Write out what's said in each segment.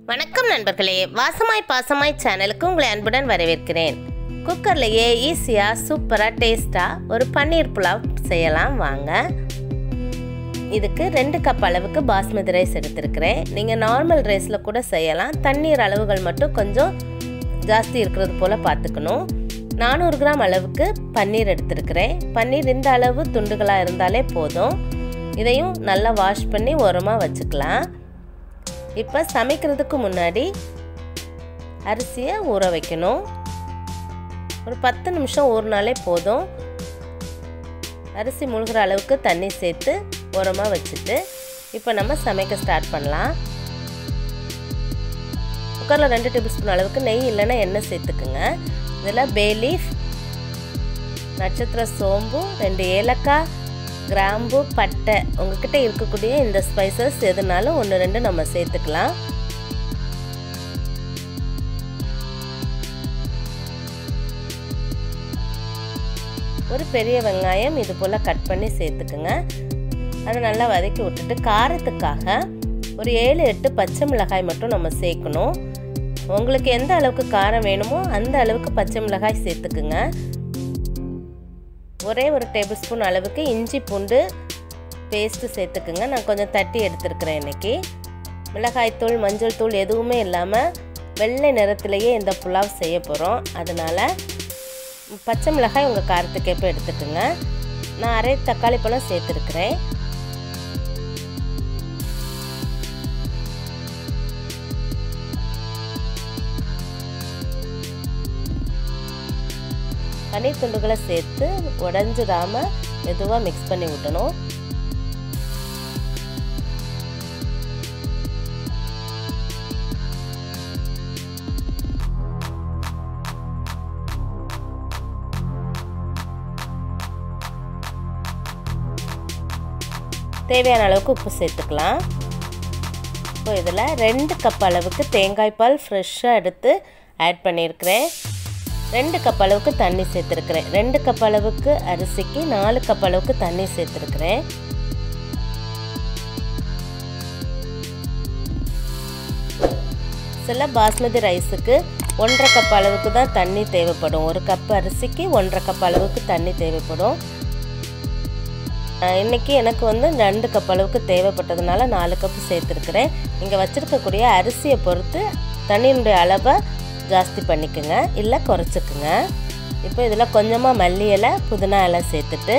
வணக்கம் நண்பர்களே வாசமாய் பாசமாய் சேனலுக்கு உங்களை அன்புடன் வரவேற்கிறேன் குக்கர்லேயே ஈஸியாக சூப்பராக டேஸ்ட்டாக ஒரு பன்னீர் புலாவ் செய்யலாம் வாங்க இதுக்கு ரெண்டு கப் அளவுக்கு பாஸ்மதி ரைஸ் எடுத்திருக்கிறேன் நீங்கள் நார்மல் ரைஸில் கூட செய்யலாம் தண்ணீர் அளவுகள் மட்டும் கொஞ்சம் ஜாஸ்தி இருக்கிறது போல் பார்த்துக்கணும் நானூறு கிராம் அளவுக்கு பன்னீர் எடுத்திருக்கிறேன் பன்னீர் இந்த அளவு துண்டுகளாக இருந்தாலே போதும் இதையும் நல்லா வாஷ் பண்ணி உரமாக வச்சுக்கலாம் இப்போ சமைக்கிறதுக்கு முன்னாடி அரிசியை ஊற வைக்கணும் ஒரு பத்து நிமிஷம் ஊறினாலே போதும் அரிசி முழுகிற அளவுக்கு தண்ணி சேர்த்து உரமாக வச்சுட்டு இப்போ நம்ம சமைக்க ஸ்டார்ட் பண்ணலாம் குக்கரில் ரெண்டு டேபிள் ஸ்பூன் அளவுக்கு நெய் இல்லைன்னா எண்ணெய் சேர்த்துக்குங்க இதில் பேலீஃப் நட்சத்திர சோம்பு ரெண்டு ஏலக்காய் கிராம்பு பட்டை உங்ககிட்ட இருக்கக்கூடிய இந்த ஸ்பைசஸ் எதுனாலும் ஒன்று ரெண்டு நம்ம சேர்த்துக்கலாம் ஒரு பெரிய வெங்காயம் இது போல் கட் பண்ணி சேர்த்துக்குங்க அதை நல்லா வதக்கி விட்டுட்டு காரத்துக்காக ஒரு ஏழு எட்டு பச்சை மிளகாய் மட்டும் நம்ம சேர்க்கணும் உங்களுக்கு எந்த அளவுக்கு காரம் வேணுமோ அந்த அளவுக்கு பச்சை மிளகாய் சேர்த்துக்குங்க ஒரே ஒரு டேபிள் ஸ்பூன் அளவுக்கு இஞ்சி பூண்டு பேஸ்ட்டு சேர்த்துக்குங்க நான் கொஞ்சம் தட்டி எடுத்துருக்கிறேன் இன்றைக்கி மிளகாய்த்தூள் மஞ்சள் தூள் எதுவுமே இல்லாமல் வெள்ளை நிறத்திலேயே இந்த புலாவ் செய்ய போகிறோம் அதனால் பச்சை மிளகாய் உங்கள் காரத்துக்கேற்ப எடுத்துக்கோங்க நான் அரை தக்காளி பழம் சேர்த்துருக்குறேன் பன்னீர் துண்டுகளை சேர்த்து உடஞ்சிடாமல் மெதுவாக மிக்ஸ் பண்ணி விட்டணும் தேவையான அளவுக்கு உப்பு சேர்த்துக்கலாம் இப்போ இதில் ரெண்டு கப் அளவுக்கு தேங்காய் பால் ஃப்ரெஷ்ஷாக எடுத்து ஆட் பண்ணியிருக்கிறேன் ரெண்டு கப் அளவுக்கு தண்ணி சேர்த்துருக்குறேன் ரெண்டு கப் அளவுக்கு அரிசிக்கு நாலு கப் அளவுக்கு தண்ணி சேர்த்துருக்குறேன் சில பாஸ்மதி ரைஸுக்கு ஒன்றரை கப் அளவுக்கு தான் தண்ணி தேவைப்படும் ஒரு கப் அரிசிக்கு ஒன்றரை கப் அளவுக்கு தண்ணி தேவைப்படும் இன்றைக்கி எனக்கு வந்து ரெண்டு கப் அளவுக்கு தேவைப்பட்டதுனால நாலு கப்பு சேர்த்துருக்குறேன் இங்கே வச்சுருக்கக்கூடிய அரிசியை பொறுத்து தண்ணியினுடைய அளவை ஜாஸ்தி பண்ணிக்கோங்க இல்லை குறைச்சிக்குங்க இப்போ இதில் கொஞ்சமாக மல்லி இலை புதினா இலை சேர்த்துட்டு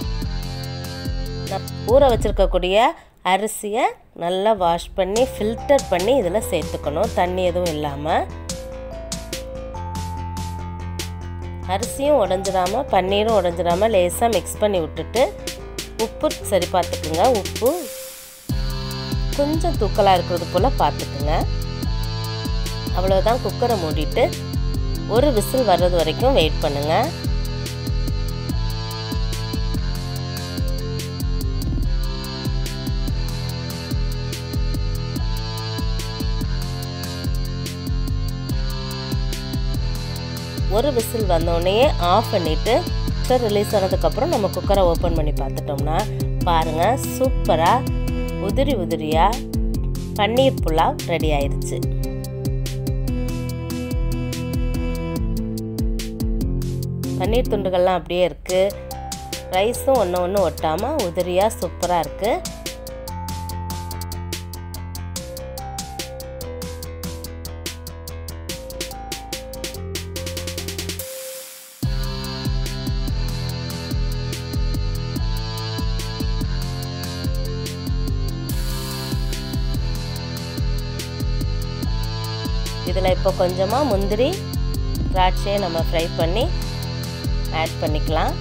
நான் ஊற வச்சுருக்கக்கூடிய அரிசியை நல்லா வாஷ் பண்ணி ஃபில்டர் பண்ணி இதில் சேர்த்துக்கணும் தண்ணி எதுவும் இல்லாமல் அரிசியும் உடஞ்சிடாமல் பன்னீரும் உடஞ்சிடாமல் லேசாக மிக்ஸ் பண்ணி விட்டுட்டு உப்பு சரி பார்த்துக்குங்க உப்பு கொஞ்சம் தூக்கலாக இருக்கிறது போல் பார்த்துக்குங்க அவ்வளோதான் குக்கரை மூடிட்டு ஒரு விசில் வர்றது வரைக்கும் வெயிட் பண்ணுங்க ஒரு விசில் வந்தோடனே ஆஃப் பண்ணிவிட்டு குக்கர் ரிலீஸ் ஆனதுக்கப்புறம் நம்ம குக்கரை ஓப்பன் பண்ணி பார்த்துட்டோம்னா பாருங்கள் சூப்பராக உதிரி உதிரியாக பன்னீர் புலாவ் ரெடி ஆயிடுச்சு பன்னீர் துண்டுகள்லாம் அப்படியே இருக்குது ரைஸும் ஒன்று ஒன்று ஒட்டாமல் உதிரியாக சூப்பராக இருக்குது இதில் இப்போ கொஞ்சமாக முந்திரி திராட்சையை நம்ம ஃப்ரை பண்ணி ஆட் பண்ணிக்கலாம்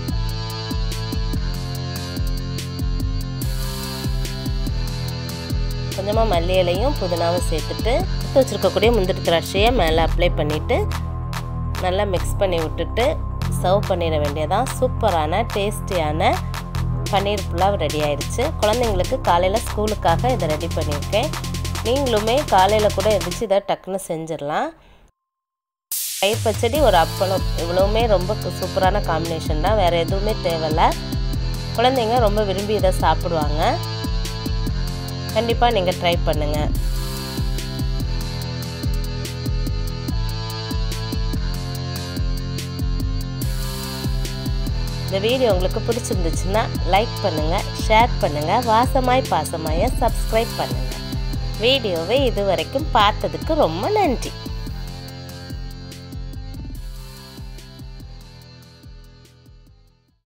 கொஞ்சமாக மல்லி இலையும் புதினாவும் சேர்த்துட்டு எடுத்து வச்சுருக்கக்கூடிய முந்திரி திராட்சையை மேலே அப்ளை பண்ணிவிட்டு நல்லா மிக்ஸ் பண்ணி விட்டுட்டு சர்வ் பண்ணிட வேண்டியதான் சூப்பரான டேஸ்டியான பன்னீர் புலாவ் ரெடி ஆயிடுச்சு குழந்தைங்களுக்கு காலையில் ஸ்கூலுக்காக இதை ரெடி பண்ணியிருக்கேன் நீங்களுமே காலையில் கூட எதிர்த்து இதை டக்குன்னு செஞ்சிடலாம் தயிர் பச்சடி ஒரு அப்பளம் இவ்வளவுமே ரொம்ப சூப்பரான காம்பினேஷன் தான் வேறு எதுவுமே தேவையில்ல குழந்தைங்க ரொம்ப விரும்பி இதை சாப்பிடுவாங்க கண்டிப்பாக நீங்கள் ட்ரை பண்ணுங்கள் இந்த வீடியோ உங்களுக்கு பிடிச்சிருந்துச்சுன்னா லைக் பண்ணுங்கள் ஷேர் பண்ணுங்கள் வாசமாய் பாசமாய சப்ஸ்கிரைப் பண்ணுங்கள் வீடியோவை இது வரைக்கும் பார்த்ததுக்கு ரொம்ப நன்றி